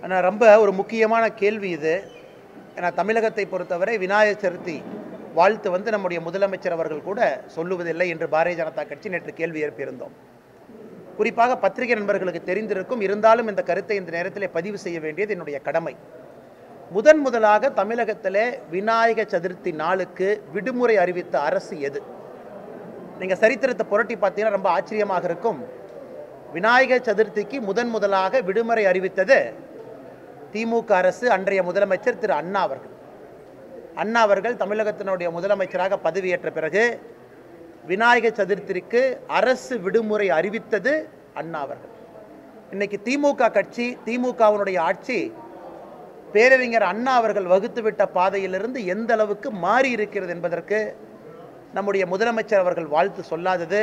ஆனால் ரொம்ப ஒரு முக்கியமான கேள்வி இது ஏன்னா தமிழகத்தை பொறுத்தவரை விநாயகர் சதுர்த்தி வாழ்த்து வந்து நம்முடைய முதலமைச்சர் அவர்கள் கூட சொல்லுவதில்லை என்று பாரதிய ஜனதா கட்சி நேற்று கேள்வி எழுப்பியிருந்தோம் குறிப்பாக பத்திரிகை நண்பர்களுக்கு தெரிந்திருக்கும் இருந்தாலும் இந்த கருத்தை இந்த நேரத்திலே பதிவு செய்ய வேண்டியது என்னுடைய கடமை முதன் முதலாக தமிழகத்திலே விநாயக சதுர்த்தி நாளுக்கு விடுமுறை அறிவித்த அரசு எது நீங்கள் சரித்திரத்தை புரட்டி பார்த்தீங்கன்னா ரொம்ப ஆச்சரியமாக இருக்கும் விநாயகர் சதுர்த்திக்கு முதன் முதலாக விடுமுறை அறிவித்தது திமுக அரசு அன்றைய முதலமைச்சர் திரு அண்ணா அவர்கள் அண்ணா அவர்கள் தமிழகத்தினுடைய முதலமைச்சராக பதவியேற்ற பிறகு விநாயகர் சதுர்த்திக்கு அரசு விடுமுறை அறிவித்தது அண்ணா அவர்கள் இன்னைக்கு திமுக கட்சி திமுகவினுடைய ஆட்சி பேரறிஞர் அண்ணா அவர்கள் வகுத்துவிட்ட பாதையிலிருந்து எந்த அளவுக்கு மாறி இருக்கிறது என்பதற்கு நம்முடைய முதலமைச்சர் அவர்கள் வாழ்த்து சொல்லாதது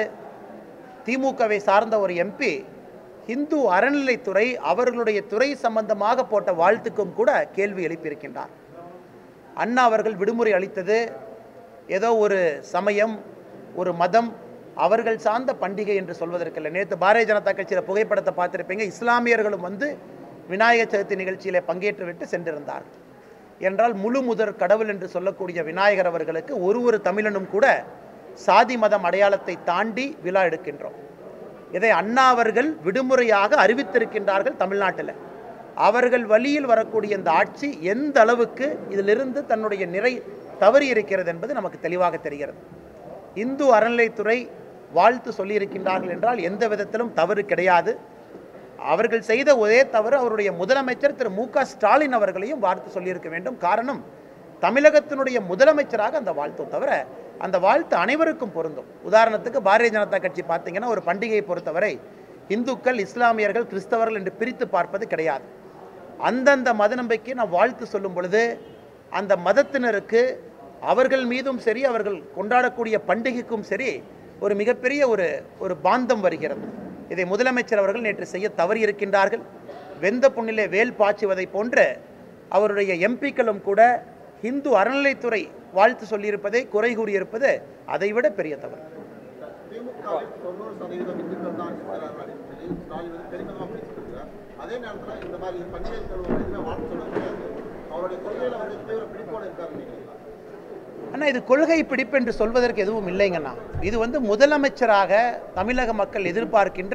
திமுகவை சார்ந்த ஒரு எம்பி இந்து அறநிலைத்துறை அவர்களுடைய துறை சம்பந்தமாக போட்ட வாழ்த்துக்கும் கூட கேள்வி எழுப்பியிருக்கின்றார் அண்ணா அவர்கள் விடுமுறை அளித்தது ஏதோ ஒரு சமயம் ஒரு மதம் அவர்கள் சார்ந்த பண்டிகை என்று சொல்வதற்கில்லை நேற்று பாரதிய ஜனதா கட்சியில் புகைப்படத்தை பார்த்துருப்பீங்க இஸ்லாமியர்களும் வந்து விநாயகர் சதுர்த்தி நிகழ்ச்சியில் பங்கேற்றுவிட்டு சென்றிருந்தார்கள் என்றால் முழு முதற் கடவுள் என்று சொல்லக்கூடிய விநாயகர் அவர்களுக்கு ஒரு ஒரு தமிழனும் கூட சாதி மதம் அடையாளத்தை தாண்டி விழா எடுக்கின்றோம் இதை அண்ணா அவர்கள் விடுமுறையாக அறிவித்திருக்கின்றார்கள் தமிழ்நாட்டில் அவர்கள் வழியில் வரக்கூடிய இந்த ஆட்சி எந்த அளவுக்கு இதிலிருந்து தன்னுடைய நிறை தவறி இருக்கிறது என்பது நமக்கு தெளிவாக தெரிகிறது இந்து அறநிலைத்துறை வாழ்த்து சொல்லியிருக்கின்றார்கள் என்றால் எந்த விதத்திலும் தவறு கிடையாது அவர்கள் செய்த ஒரே தவறு அவருடைய முதலமைச்சர் திரு மு க ஸ்டாலின் அவர்களையும் வாழ்த்து சொல்லியிருக்க வேண்டும் காரணம் தமிழகத்தினுடைய முதலமைச்சராக அந்த வாழ்த்தும் தவிர அந்த வாழ்த்து அனைவருக்கும் பொருந்தும் உதாரணத்துக்கு பாரதிய ஜனதா கட்சி பார்த்தீங்கன்னா ஒரு பண்டிகையை பொறுத்தவரை இந்துக்கள் இஸ்லாமியர்கள் கிறிஸ்தவர்கள் என்று பிரித்து பார்ப்பது கிடையாது அந்தந்த மத நம்பிக்கை நான் வாழ்த்து சொல்லும் பொழுது அந்த மதத்தினருக்கு அவர்கள் மீதும் சரி அவர்கள் கொண்டாடக்கூடிய பண்டிகைக்கும் சரி ஒரு மிகப்பெரிய ஒரு ஒரு பாந்தம் வருகிறது இதை முதலமைச்சர் அவர்கள் நேற்று செய்ய தவறியிருக்கின்றார்கள் வெந்த புண்ணிலே வேல் பாய்ச்சுவதை போன்று அவருடைய எம்பிக்களும் கூட இந்து அறநிலைத்துறை வாழ்த்து சொல்லியிருப்பதை குறை கூறியிருப்பது அதைவிட பெரிய தவறு திமுகவில் தொண்ணூறு சதவீதம் இந்துக்கள் தான் இருக்கிறார்கள் அப்படின்னு சொல்லி ஸ்டாலின் வந்து பெருமிதமாக பேசிட்டு அதே நேரத்தில் இந்த மாதிரி பண்டிகைகள் எதுவுமே வாழ்த்து சொல்ல முடியாது அவருடைய கொள்கையில வந்து தீவிர பிடிப்போடு இருக்காரு நினைக்கிறீங்களா அண்ணா இது கொள்கை பிடிப்பு என்று சொல்வதற்கு எதுவும் இல்லைங்கண்ணா இது வந்து முதலமைச்சராக தமிழக மக்கள் எதிர்பார்க்கின்ற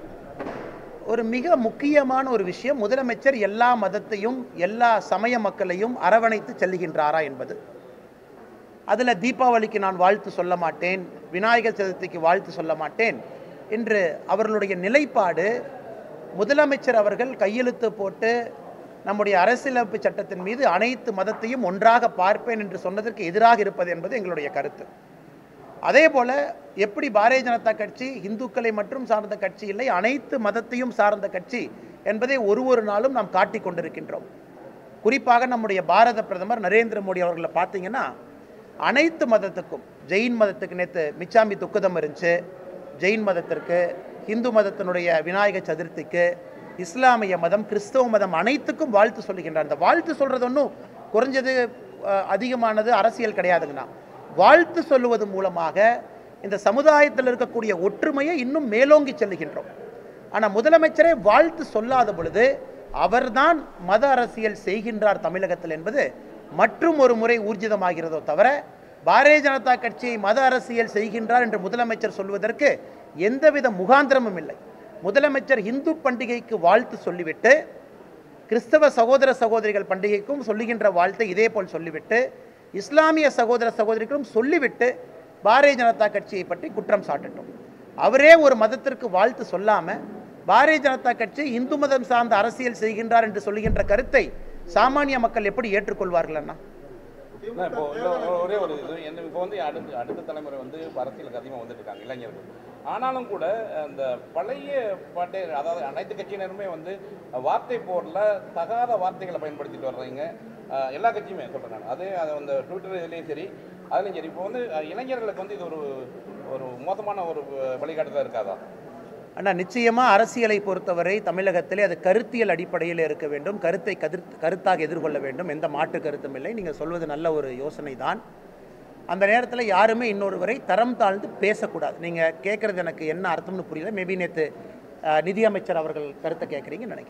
ஒரு மிக முக்கியமான ஒரு விஷயம் முதலமைச்சர் எல்லா மதத்தையும் எல்லா சமய மக்களையும் அரவணைத்து செல்லுகின்றாரா என்பது அதில் தீபாவளிக்கு நான் வாழ்த்து சொல்ல மாட்டேன் விநாயகர் சதுர்த்திக்கு வாழ்த்து சொல்ல மாட்டேன் என்று அவர்களுடைய நிலைப்பாடு முதலமைச்சர் அவர்கள் கையெழுத்து போட்டு நம்முடைய அரசியலமைப்பு சட்டத்தின் மீது அனைத்து மதத்தையும் ஒன்றாக பார்ப்பேன் என்று சொன்னதற்கு எதிராக இருப்பது என்பது எங்களுடைய கருத்து அதே போல எப்படி பாரதிய ஜனதா கட்சி இந்துக்களை மட்டும் சார்ந்த கட்சி இல்லை அனைத்து மதத்தையும் சார்ந்த கட்சி என்பதை ஒரு ஒரு நாளும் நாம் காட்டிக் கொண்டிருக்கின்றோம் குறிப்பாக நம்முடைய பாரத பிரதமர் நரேந்திர மோடி அவர்களை பார்த்தீங்கன்னா அனைத்து மதத்துக்கும் ஜெயின் மதத்துக்கு நேற்று மிச்சாமி துக்கதம் இருந்துச்சு ஜெயின் மதத்திற்கு இந்து மதத்தினுடைய விநாயகர் சதுர்த்திக்கு இஸ்லாமிய மதம் கிறிஸ்தவ மதம் அனைத்துக்கும் வாழ்த்து சொல்லுகின்றார் இந்த வாழ்த்து சொல்றது ஒன்றும் குறைஞ்சது அஹ், அதிகமானது அரசியல் கிடையாதுங்கண்ணா வாழ்த்து சொல்லுவது மூலமாக இந்த சமுதாயத்தில் இருக்கக்கூடிய ஒற்றுமையை இன்னும் மேலோங்கி செல்லுகின்றோம் ஆனால் முதலமைச்சரே வாழ்த்து சொல்லாத பொழுது அவர்தான் மத அரசியல் செய்கின்றார் தமிழகத்தில் என்பது மற்றும் ஒரு முறை ஊர்ஜிதமாகிறதோ தவிர பாரதிய ஜனதா கட்சியை மத அரசியல் செய்கின்றார் என்று முதலமைச்சர் சொல்வதற்கு எந்தவித முகாந்திரமும் இல்லை முதலமைச்சர் இந்து பண்டிகைக்கு வாழ்த்து சொல்லிவிட்டு கிறிஸ்தவ சகோதர சகோதரிகள் பண்டிகைக்கும் சொல்லுகின்ற வாழ்த்தை இதே போல் சொல்லிவிட்டு இஸ்லாமிய சகோதர சகோதரிகளும் சொல்லிவிட்டு பாரதிய ஜனதா கட்சியை பற்றி குற்றம் சாட்டட்டும் அவரே ஒரு மதத்திற்கு வாழ்த்து சொல்லாம பாரதிய ஜனதா கட்சி இந்து மதம் சார்ந்த அரசியல் செய்கின்றார் என்று சொல்லுகின்ற கருத்தை சாமானிய மக்கள் எப்படி ஏற்றுக்கொள்வார்கள் அண்ணா அண்ணா, இப்போ இந்த ஒ- ஒரே ஒரு இது என்ன இப்போ வந்து அடுத்த அடுத்த தலைமுறை வந்து அரசியலுக்கு அதிகமாக வந்துட்டு இருக்காங்க இளைஞர்கள் ஆனாலும் கூட அந்த பழைய பாட்டை அதாவது அனைத்து கட்சியினருமே வந்து வார்த்தை போரில் தகாத வார்த்தைகளை பயன்படுத்திட்டு வர்றீங்க அஹ், எல்லா கட்சியுமே சொல்கிறேன் நான் அது அது அந்த ட்விட்டர் இதுலேயும் சரி அதுலேயும் சரி இப்போ வந்து அஹ், இளைஞர்களுக்கு வந்து இது ஒரு ஒரு மோசமான ஒரு வழிகாட்டுதலாக இருக்காதா அண்ணா நிச்சயமா அரசியலை பொறுத்தவரை தமிழகத்திலே அது கருத்தியல் அடிப்படையில் இருக்க வேண்டும் கருத்தை கதிர் கருத்தாக எதிர்கொள்ள வேண்டும் எந்த மாற்று கருத்தும் இல்லை நீங்கள் சொல்வது நல்ல ஒரு யோசனை தான் அந்த நேரத்தில் யாருமே இன்னொருவரை தரம் தாழ்ந்து பேசக்கூடாது நீங்கள் கேட்குறது எனக்கு என்ன அர்த்தம்னு புரியல மேபி நேற்று நிதியமைச்சர் அவர்கள் கருத்தை கேட்குறீங்கன்னு நினைக்கிறேன்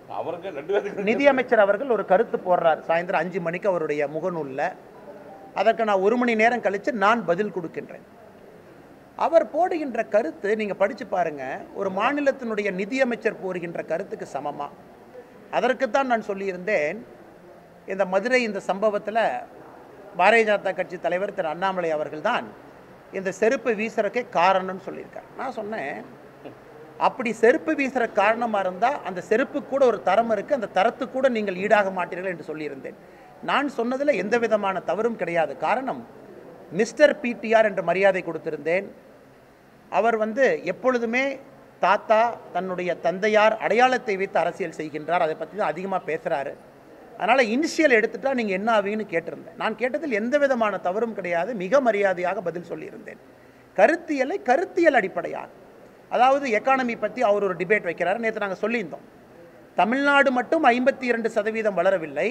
அவருக்கு ரெண்டு பேருக்கு நிதியமைச்சர் அவர்கள் ஒரு கருத்து போடுறார் சாயந்தரம் அஞ்சு மணிக்கு அவருடைய முகநூலில் அதற்கு நான் ஒரு மணி நேரம் கழித்து நான் பதில் கொடுக்கின்றேன் அவர் போடுகின்ற கருத்து நீங்கள் படித்து பாருங்க ஒரு மாநிலத்தினுடைய நிதியமைச்சர் போடுகின்ற கருத்துக்கு சமமா அதற்குத்தான் நான் சொல்லியிருந்தேன் இந்த மதுரை இந்த சம்பவத்தில் பாரதிய ஜனதா கட்சி தலைவர் திரு அண்ணாமலை அவர்கள்தான் இந்த செருப்பு வீசுறக்கே காரணம்னு சொல்லியிருக்கார் நான் சொன்னேன் அப்படி செருப்பு வீசுற காரணமாக இருந்தால் அந்த செருப்பு கூட ஒரு தரம் இருக்குது அந்த தரத்துக்கு கூட நீங்கள் ஈடாக மாட்டீர்கள் என்று சொல்லியிருந்தேன் நான் சொன்னதில் எந்த விதமான தவறும் கிடையாது காரணம் மிஸ்டர் பிடிஆர் என்ற மரியாதை கொடுத்திருந்தேன் அவர் வந்து எப்பொழுதுமே தாத்தா தன்னுடைய தந்தையார் அடையாளத்தை வைத்து அரசியல் செய்கின்றார் அதை பற்றி தான் அதிகமாக பேசுகிறாரு அதனால் இனிஷியல் எடுத்துட்டா நீங்கள் என்ன ஆவீங்கன்னு கேட்டிருந்தேன் நான் கேட்டதில் எந்த விதமான தவறும் கிடையாது மிக மரியாதையாக பதில் சொல்லியிருந்தேன் கருத்தியலை கருத்தியல் அடிப்படையாக அதாவது எக்கானமி பற்றி அவர் ஒரு டிபேட் வைக்கிறாரு நேற்று நாங்கள் சொல்லியிருந்தோம் தமிழ்நாடு மட்டும் ஐம்பத்தி இரண்டு சதவீதம் வளரவில்லை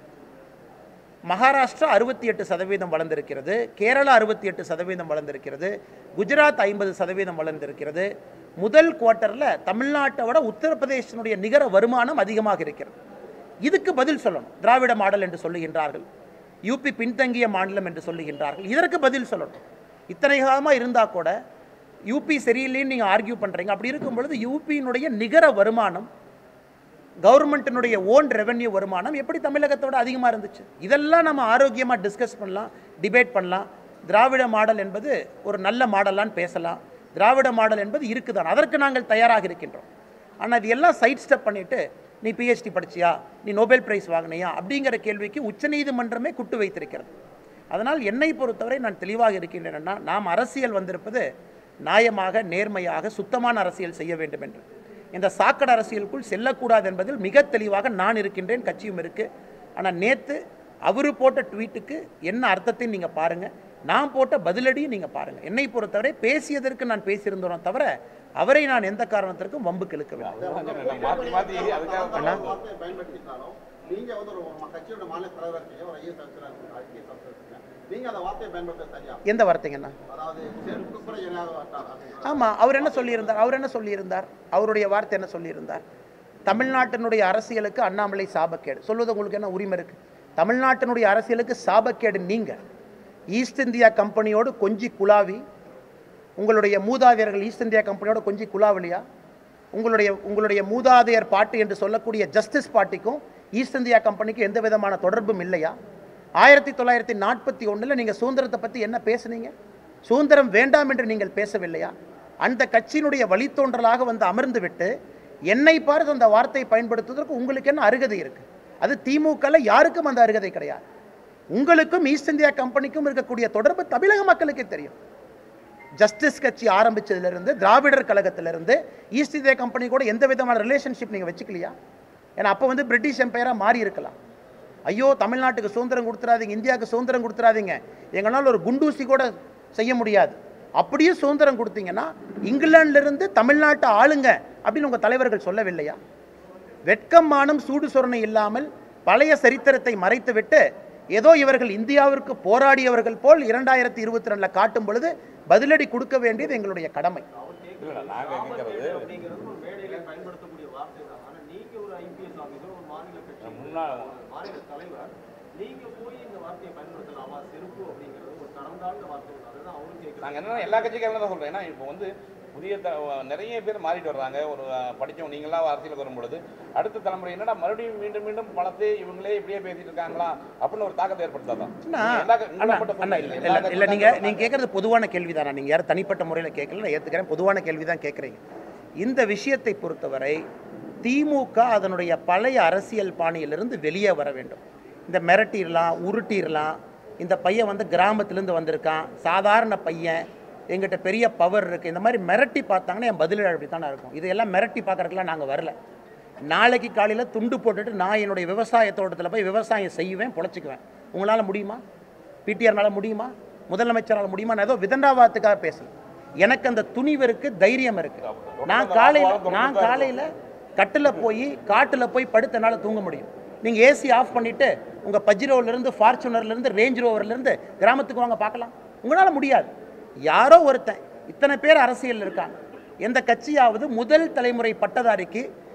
மகாராஷ்டிரா அறுபத்தி எட்டு சதவீதம் வளர்ந்திருக்கிறது கேரளா அறுபத்தி எட்டு சதவீதம் வளர்ந்திருக்கிறது குஜராத் ஐம்பது சதவீதம் வளர்ந்திருக்கிறது முதல் குவார்ட்டரில் தமிழ்நாட்டை விட உத்தரப்பிரதேசனுடைய நிகர வருமானம் அதிகமாக இருக்கிறது இதுக்கு பதில் சொல்லணும் திராவிட மாடல் என்று சொல்லுகின்றார்கள் யூபி பின்தங்கிய மாநிலம் என்று சொல்லுகின்றார்கள் இதற்கு பதில் சொல்லணும் இத்தனை காலமாக இருந்தால் கூட யூபி சரியில்லைன்னு நீங்கள் ஆர்கியூ பண்ணுறீங்க அப்படி இருக்கும் பொழுது யூபியினுடைய நிகர வருமானம் கவர்மெண்ட்டினுடைய ஓன் ரெவென்யூ வருமானம் எப்படி தமிழகத்தோட அதிகமாக இருந்துச்சு இதெல்லாம் நம்ம ஆரோக்கியமாக டிஸ்கஸ் பண்ணலாம் டிபேட் பண்ணலாம் திராவிட மாடல் என்பது ஒரு நல்ல மாடலான்னு பேசலாம் திராவிட மாடல் என்பது இருக்குதான் அதற்கு நாங்கள் தயாராக இருக்கின்றோம் ஆனால் இது எல்லாம் சைட் ஸ்டெப் பண்ணிவிட்டு நீ பிஹெச்டி படிச்சியா நீ நோபல் பிரைஸ் வாங்கினியா அப்படிங்கிற கேள்விக்கு உச்சநீதிமன்றமே குட்டு வைத்திருக்கிறது அதனால் என்னை பொறுத்தவரை நான் தெளிவாக இருக்கின்றேன்னா நாம் அரசியல் வந்திருப்பது நியாயமாக நேர்மையாக சுத்தமான அரசியல் செய்ய வேண்டும் என்று இந்த சாக்கடை அரசியலுக்குள் செல்லக்கூடாது என்பதில் மிக தெளிவாக நான் இருக்கின்றேன் கட்சியும் இருக்கு ஆனால் நேற்று அவர் போட்ட ட்வீட்டுக்கு என்ன அர்த்தத்தை நீங்கள் பாருங்கள் நான் போட்ட பதிலடியும் நீங்கள் பாருங்கள் என்னை பொறுத்தவரை பேசியதற்கு நான் பேசியிருந்தோம் தவிர அவரை நான் எந்த காரணத்திற்கும் வம்புக்கு இழுக்கவில்லை மாற்றி மாற்றி அதுக்காக அந்த வார்த்தையை பயன்படுத்தினாலும் நீங்க வந்து ஒரு ம- கட்சியோட மாநில தலைவராக இருக்கீங்க ஒரு ஐஎஸ் ஆஃபீஸராக இருக்கீங்க ஐபிஎஸ் ஆஃபீஸர் இருக்கீங்க நீங்க அந்த வார்த்தையை பயன்படுத்த சரியா எந்த வார்த்தைங்கண்ணா அதாவது செருப்பு கூட இணையாக வாட்டார் ஆமாம் அவர் என்ன சொல்லியிருந்தார் அவர் என்ன சொல்லியிருந்தார் அவருடைய வார்த்தை என்ன சொல்லியிருந்தார் தமிழ்நாட்டினுடைய அரசியலுக்கு அண்ணாமலை சாபக்கேடு சொல்வது உங்களுக்கு என்ன உரிமை இருக்கு தமிழ்நாட்டினுடைய அரசியலுக்கு சாபக்கேடு நீங்க ஈஸ்ட் இந்தியா கம்பெனியோடு கொஞ்சி குலாவி உங்களுடைய மூதாதையர்கள் ஈஸ்ட் இந்தியா கம்பெனியோட கொஞ்சி குலாவலியா உங்களுடைய உங்களுடைய மூதாதையர் பாட்டு என்று சொல்லக்கூடிய ஜஸ்டிஸ் பார்ட்டிக்கும் ஈஸ்ட் இந்தியா கம்பெனிக்கும் எந்த விதமான தொடர்பும் இல்லையா ஆயிரத்தி தொள்ளாயிரத்தி நாற்பத்தி ஒன்றில் நீங்கள் சுதந்திரத்தை பற்றி என்ன பேசுனீங்க சுதந்திரம் வேண்டாம் என்று நீங்கள் பேசவில்லையா அந்த கட்சியினுடைய வழித்தோன்றலாக வந்து அமர்ந்து விட்டு என்னை பார்த்து அந்த வார்த்தையை பயன்படுத்துவதற்கு உங்களுக்கு என்ன அருகதை இருக்கு அது திமுகல யாருக்கும் அந்த அருகதை கிடையாது உங்களுக்கும் ஈஸ்ட் இந்தியா கம்பெனிக்கும் இருக்கக்கூடிய தொடர்பு தமிழக மக்களுக்கே தெரியும் ஜஸ்டிஸ் கட்சி ஆரம்பிச்சதிலிருந்து திராவிடர் கழகத்திலிருந்து ஈஸ்ட் இந்தியா கம்பெனி கூட எந்த விதமான ரிலேஷன்ஷிப் நீங்கள் வச்சுக்கலையா ஏன்னா அப்போ வந்து பிரிட்டிஷ் எம்பையராக மாறி இருக்கலாம் ஐயோ தமிழ்நாட்டுக்கு சுதந்திரம் கொடுத்துறாதீங்க இந்தியாவுக்கு சுதந்திரம் கொடுத்துறாதீங்க எங்களால் ஒரு குண்டூசி கூட செய்ய முடியாது அப்படியே சுதந்திரம் கொடுத்தீங்கன்னா இங்கிலாந்துலேருந்து தமிழ்நாட்டை ஆளுங்க அப்படின்னு உங்கள் தலைவர்கள் சொல்லவில்லையா வெட்கம் மானம் சூடு சொரணை இல்லாமல் பழைய சரித்திரத்தை மறைத்துவிட்டு ஏதோ இவர்கள் இந்தியாவிற்கு போராடியவர்கள் போல் இரண்டாயிரத்தி இருபத்தி ரெண்டில் காட்டும் பொழுது பதிலடி கொடுக்க வேண்டியது எங்களுடைய கடமை இல்லை நாங்கள் கேட்கறது அப்படிங்கிறது ஒரு மேடையில பயன்படுத்தக்கூடிய வார்த்தை தான் ஆனா நீங்க ஒரு ஐபிஎஸ் ஆபீசர் ஒரு மாநில கட்சி முன்னாள் மாநில தலைவர் நீங்க போய் இந்த வார்த்தையை பயன்படுத்தலாமா செருப்பு அப்படிங்கிறது ஒரு தரம் தாழ்ந்த வார்த்தை அதுதான் அவரும் கேட்கிறாங்க நாங்கள் என்னன்னா எல்லா கட்சிக்காரங்களும் தான் சொல்கிறேன் ஏன்னா இப்போ வந்து புதிய த நிறைய பேர் மாறிட்டு வர்றாங்க ஒரு அஹ், படிச்சவங்க நீங்களாம் அரசியலுக்கு வரும்பொழுது அடுத்த தலைமுறை என்னடா மறுபடியும் மீண்டும் மீண்டும் பழத்தை இவங்களே இப்படியே பேசிட்டு இருக்காங்களா அப்படின்னு ஒரு தாக்கத்தை ஏற்படுத்தாதான் அண்ணா, எல்லா க- உங்களை அண்ணா, மட்டும் அண்ணா, சொல்லல, இல்ல, எல்லா இல்ல, இல்ல, நீங்க கட்சிக்காரங்களும் நீங்க கேட்கறது பொதுவான கேள்வி தானே நீங்க யாரும் தனிப்பட்ட முறையில் கேட்கல நான் ஏத்துக்கிறேன் பொதுவான கேள்வி தான் கேட்குறீங்க இந்த விஷயத்தை பொறுத்தவரை திமுக அதனுடைய பழைய அரசியல் பாணியிலிருந்து வெளியே வர வேண்டும் இந்த மிரட்டிடலாம் உருட்டிடலாம் இந்த பையன் வந்து கிராமத்திலேருந்து வந்திருக்கான் சாதாரண பையன் எங்கிட்ட பெரிய பவர் இருக்குது இந்த மாதிரி மிரட்டி பார்த்தாங்கன்னா என் பதில் அப்படி தானே இருக்கும் இதையெல்லாம் மிரட்டி பார்க்கறதுக்குலாம் நாங்கள் வரல நாளைக்கு காலையில் துண்டு போட்டுட்டு நான் என்னுடைய விவசாய தோட்டத்தில் போய் விவசாயம் செய்வேன் பொழைச்சிக்குவேன் உங்களால் முடியுமா பிடிஆர்னால முடியுமா முதலமைச்சரால் முடியுமா நான் ஏதோ விதண்டாவாதத்துக்காக பேசல எனக்கு அந்த துணிவு இருக்கு தைரியம் இருக்கு நான் காலையில் நான் காலையில் கட்டில் போய் காட்டில் போய் படுத்தனால தூங்க முடியும் நீங்கள் ஏசி ஆஃப் பண்ணிவிட்டு உங்கள் பஜ்ரோவிலேருந்து ஃபார்ச்சுனர்லேருந்து ரேஞ்ச் ரோவர்லேருந்து கிராமத்துக்கு வாங்க பார்க்கலாம் உங்களால் முடியாது யாரோ ஒருத்தன் இத்தனை பேர் அரசியல் இருக்காங்க எந்த கட்சியாவது முதல் தலைமுறை பட்டதாரிக்கு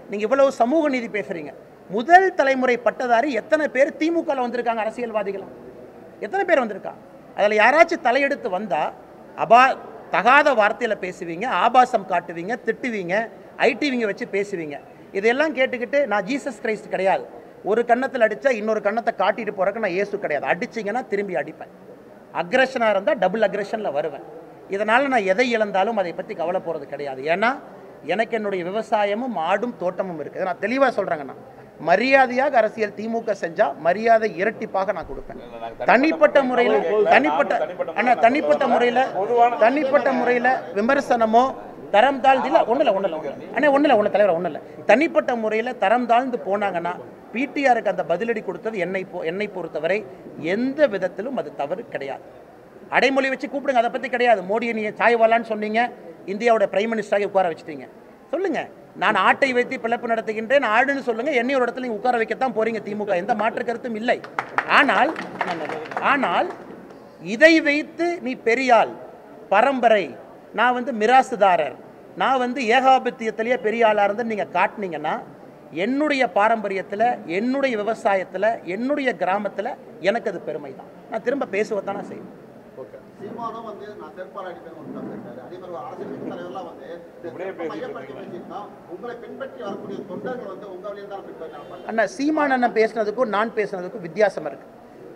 நீங்கள் இவ்வளவு சமூக நீதி பேசுகிறீங்க முதல் தலைமுறை பட்டதாரி எத்தனை பேர் திமுகவில் வந்திருக்காங்க அரசியல்வாதிகளா எத்தனை பேர் வந்திருக்காங்க அதில் யாராச்சும் தலையெடுத்து வந்தால் அபா தகாத வார்த்தையில் பேசுவீங்க ஆபாசம் காட்டுவீங்க திட்டுவீங்க ஐடிவிங்க வச்சு பேசுவீங்க இதெல்லாம் கேட்டுக்கிட்டு நான் ஜீசஸ் கிரைஸ்ட் கிடையாது ஒரு கன்னத்தில் அடித்தா இன்னொரு கன்னத்தை காட்டிட்டு போகிறக்கு நான் இயேசு கிடையாது அடிச்சிங்கன்னா திரும்பி அடிப்பேன் அக்ரஷனாக இருந்தால் டபுள் அக்ரஷனில் வருவேன் இதனால் நான் எதை இழந்தாலும் அதை பற்றி கவலை போகிறது கிடையாது ஏன்னா எனக்கு என்னுடைய விவசாயமும் மாடும் தோட்டமும் இருக்குது நான் தெளிவாக சொல்கிறேங்கண்ணா மரியாதையாக அரசியல் திமுக செஞ்சால் மரியாதை இரட்டிப்பாக நான் கொடுப்பேன் தனிப்பட்ட முறையில் தனிப்பட்ட அண்ணா தனிப்பட்ட முறையில் தனிப்பட்ட முறையில் விமர்சனமோ தரம் தாழ்ந்து இல்லை ஒன்றும் இல்லை ஒன்றும் இல்லை அண்ணா ஒன்றும் இல்லை ஒன்றும் தலைவர் ஒன்றும் இல்லை தனிப்பட்ட முறையில் தரம் தாழ்ந்து போனாங்கன்னா பிடிஆருக்கு அந்த பதிலடி கொடுத்தது என்னை பொ என்னை பொறுத்தவரை எந்த விதத்திலும் அது தவறு கிடையாது அடைமொழி வச்சு கூப்பிடுங்க அதை பற்றி கிடையாது மோடியை நீங்கள் சாய்வாலான்னு சொன்னீங்க இந்தியாவோட பிரைம் மினிஸ்டராக உட்கார வச்சுட்டீங்க சொல்லுங்க நான் ஆட்டை வைத்து பிளப்பு நடத்துகின்றேன் ஆடுன்னு சொல்லுங்க என்னை ஒரு இடத்துல நீங்க உட்கார வைக்கத்தான் போறீங்க திமுக எந்த மாற்று கருத்தும் இல்லை ஆனால் ஆனால் இதை வைத்து நீ பெரியாள் பரம்பரை நான் வந்து மிராசுதாரர் நான் வந்து ஏகாபத்தியத்திலேயே பெரிய ஆளாக இருந்து நீங்கள் காட்டினீங்கன்னா என்னுடைய பாரம்பரியத்தில் என்னுடைய விவசாயத்தில் என்னுடைய கிராமத்தில் எனக்கு அது பெருமை தான் நான் திரும்ப பேசுவதான் நான் செய்வேன் சீமானும் வந்து நான் செருப்பால் அடிப்பேன் ஒரு கருத்து இருக்காரு அதே மாதிரி ஒரு அரசியல் கட்சி தலைவர்லாம் வந்து இந்த செருப்பை மையப்படுத்தி பேசியிருந்தா உங்களை பின்பற்றி வரக்கூடிய தொண்டர்கள் வந்து உங்க வழியில் தான் பின்பற்றாங்க அண்ணா சீமான் அண்ணன் பேசுனதுக்கும் நான் பேசுனதுக்கும் வித்தியாசம் இருக்கு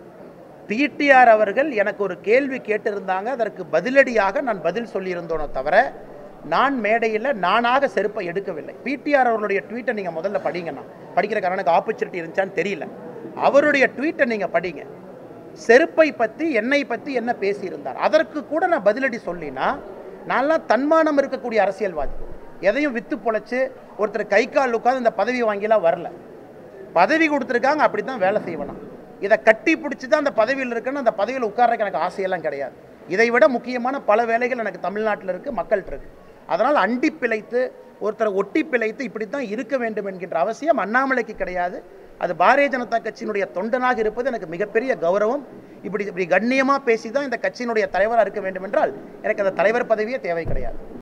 பிடிஆர் அவர்கள் எனக்கு ஒரு கேள்வி கேட்டிருந்தாங்க அதற்கு பதிலடியாக நான் பதில் சொல்லியிருந்தோனே தவிர நான் மேடையில் நானாக செருப்பை எடுக்கவில்லை பிடிஆர் அவர்களுடைய ட்வீட்டை நீங்கள் முதல்ல படிங்கண்ணா படிக்கிறக்கான எனக்கு ஆப்பர்ச்சுனிட்டி இருந்துச்சான்னு தெரியல அவருடைய ட்வீட்டை நீங்கள் படிங்க செருப்பை பற்றி என்னை பற்றி என்ன பேசியிருந்தார் அதற்கு கூட நான் பதிலடி சொல்லினா நான்லாம் தன்மானம் இருக்கக்கூடிய அரசியல்வாதி எதையும் வித்து பொழைச்சு ஒருத்தர் கை கால் உட்காந்து இந்த பதவி வாங்கிலாம் வரல பதவி கொடுத்துருக்காங்க அப்படி தான் வேலை செய்வேனா இதை கட்டி பிடிச்சி தான் அந்த பதவியில் இருக்குன்னு அந்த பதவியில் உட்கார்றதுக்கு எனக்கு ஆசையெல்லாம் கிடையாது இதை விட முக்கியமான பல வேலைகள் எனக்கு தமிழ்நாட்டில் இருக்குது மக்கள்கிட்ட இருக்குது அதனால் அண்டி பிழைத்து ஒருத்தரை ஒட்டி பிழைத்து இப்படி தான் இருக்க வேண்டும் என்கின்ற அவசியம் அண்ணாமலைக்கு கிடையாது அது பாரதிய ஜனதா கட்சியினுடைய தொண்டனாக இருப்பது எனக்கு மிகப்பெரிய கௌரவம் இப்படி இப்படி கண்ணியமாக பேசி தான் இந்த கட்சியினுடைய தலைவராக இருக்க வேண்டும் என்றால் எனக்கு அந்த தலைவர் பதவியே தேவை கிடையாது